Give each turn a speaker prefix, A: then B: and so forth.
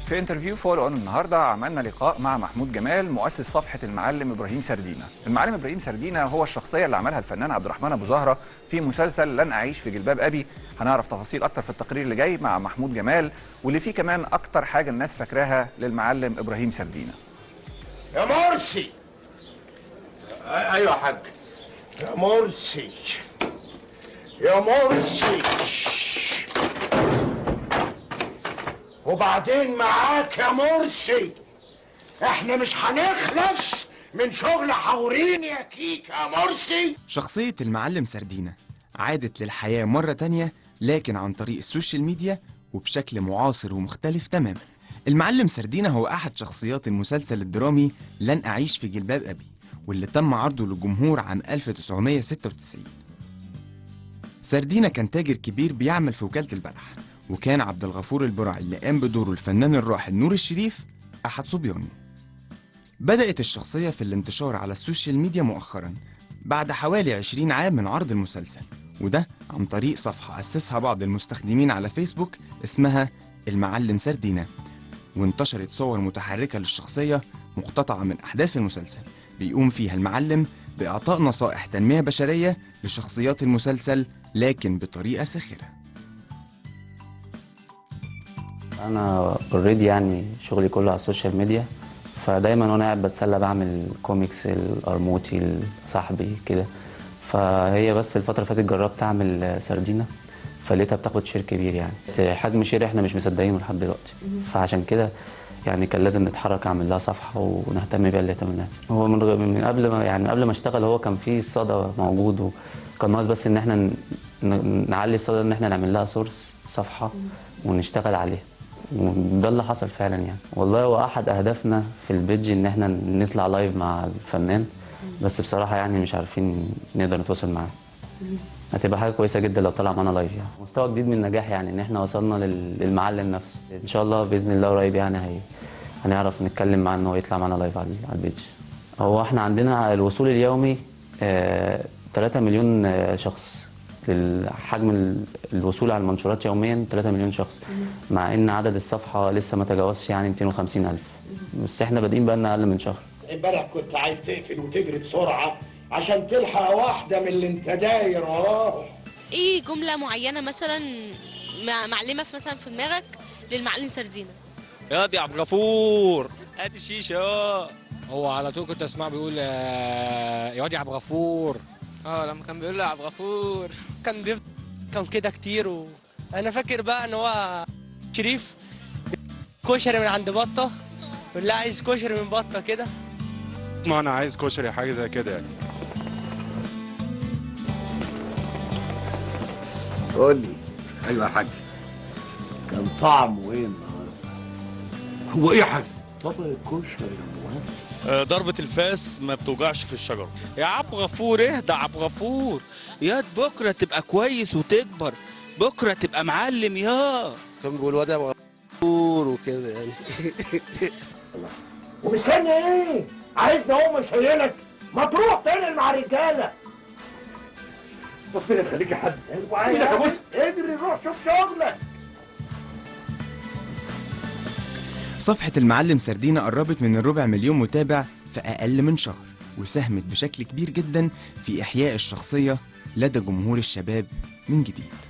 A: في انترفيو فولو اون النهارده عملنا لقاء مع محمود جمال مؤسس صفحه المعلم ابراهيم سردينه. المعلم ابراهيم سردينه هو الشخصيه اللي عملها الفنان عبد الرحمن ابو زهره في مسلسل لن اعيش في جلباب ابي. هنعرف تفاصيل اكتر في التقرير اللي جاي مع محمود جمال واللي فيه كمان اكتر حاجه الناس فاكراها للمعلم ابراهيم سردينه.
B: يا مرسي ايوه يا حاج يا مرسي يا مرسي وبعدين معاك يا مرسي احنا مش هنخلص من شغل حورين يا كيك يا مرسي
C: شخصية المعلم سردينة عادت للحياة مرة تانية لكن عن طريق السوشيال ميديا وبشكل معاصر ومختلف تماما المعلم سردينة هو أحد شخصيات المسلسل الدرامي لن أعيش في جلباب أبي واللي تم عرضه للجمهور عام 1996 سردينة كان تاجر كبير بيعمل في وكالة البلح وكان عبد الغفور البرعي اللي قام بدوره الفنان الراحل نور الشريف أحد صبيانه بدأت الشخصية في الانتشار على السوشيال ميديا مؤخرا بعد حوالي 20 عام من عرض المسلسل وده عن طريق صفحة أسسها بعض المستخدمين على فيسبوك اسمها المعلم سردينة وانتشرت صور متحركة للشخصية مقتطعة من أحداث المسلسل بيقوم فيها المعلم بإعطاء نصائح تنمية بشرية لشخصيات المسلسل لكن بطريقة ساخرة
D: انا اوريدي يعني شغلي كله على السوشيال ميديا فدايما وانا قاعد بتسلى بعمل كوميكس القرموطي صاحبي كده فهي بس الفتره اللي فاتت جربت اعمل سردينه فلقيتها بتاخد شير كبير يعني حجم شير احنا مش مصدقينه لحد دلوقتي فعشان كده يعني كان لازم نتحرك اعمل لها صفحه ونهتم بيها اللي اهتمناها هو من غ- من قبل ما يعني قبل ما اشتغل هو كان في صدى موجود وكان ناقص بس ان احنا ن- ن- نعلي الصدى ان احنا نعمل لها سورس صفحه ونشتغل عليها وده اللي حصل فعلا يعني والله هو احد اهدافنا في البيدج ان احنا نطلع لايف مع الفنان بس بصراحه يعني مش عارفين نقدر نتواصل معاه هتبقى حاجه كويسه جدا لو طلع معانا لايف يعني مستوى جديد من النجاح يعني ان احنا وصلنا لل- للمعلم نفسه ان شاء الله باذن الله قريب يعني هي هنعرف نتكلم معاه ان هو يطلع معانا لايف على على البيدج هو احنا عندنا الوصول اليومي آه 3 مليون آه، شخص حجم ال- الوصول على المنشورات يوميا 3 مليون شخص مع ان عدد الصفحه لسه ما تجاوزش يعني 250 الف بس احنا بادئين بقى لنا اقل من شهر
B: امبارح كنت عايز تقفل وتجري بسرعه عشان تلحق واحده من اللي انت داير وراهم
E: ايه جمله معينه مثلا مع- معلمه في مثلا في دماغك للمعلم سردينه
F: يا دي عبد الغفور هات الشيشه اه
G: هو على طول كنت اسمعه بيقول آه، يا واد يا عبد الغفور
H: اه لما كان بيقول له يا عبد الغفور كان بيف... كان كده كتير و... انا فاكر بقى ان هو شريف كشري من عند بطه يقول لا عايز كشري من بطه كده
I: ما انا عايز كشري حاجه زي كده يعني
B: قول لي ايوه يا حاج كان طعمه ايه النهارده هو ايه يا حاج طبق الكشري يا مهندس
F: ضربة الفاس ما بتوجعش في الشجرة
J: يا عبد غفور اهدى عبد غفور يا بكره تبقى كويس وتكبر بكره تبقى معلم يا
K: كان بيقول واد يا أبو غفور وكده يعني
B: ومستني ايه عايزني اقوم اشيلك ما تروح تنقل مع رجاله ربنا يخليك يا حاج ايدك يا بص اجري روح شوف شغلك
C: صفحة المعلم سردينة قربت من الربع مليون متابع في أقل من شهر وساهمت بشكل كبير جدا في إحياء الشخصية لدى جمهور الشباب من جديد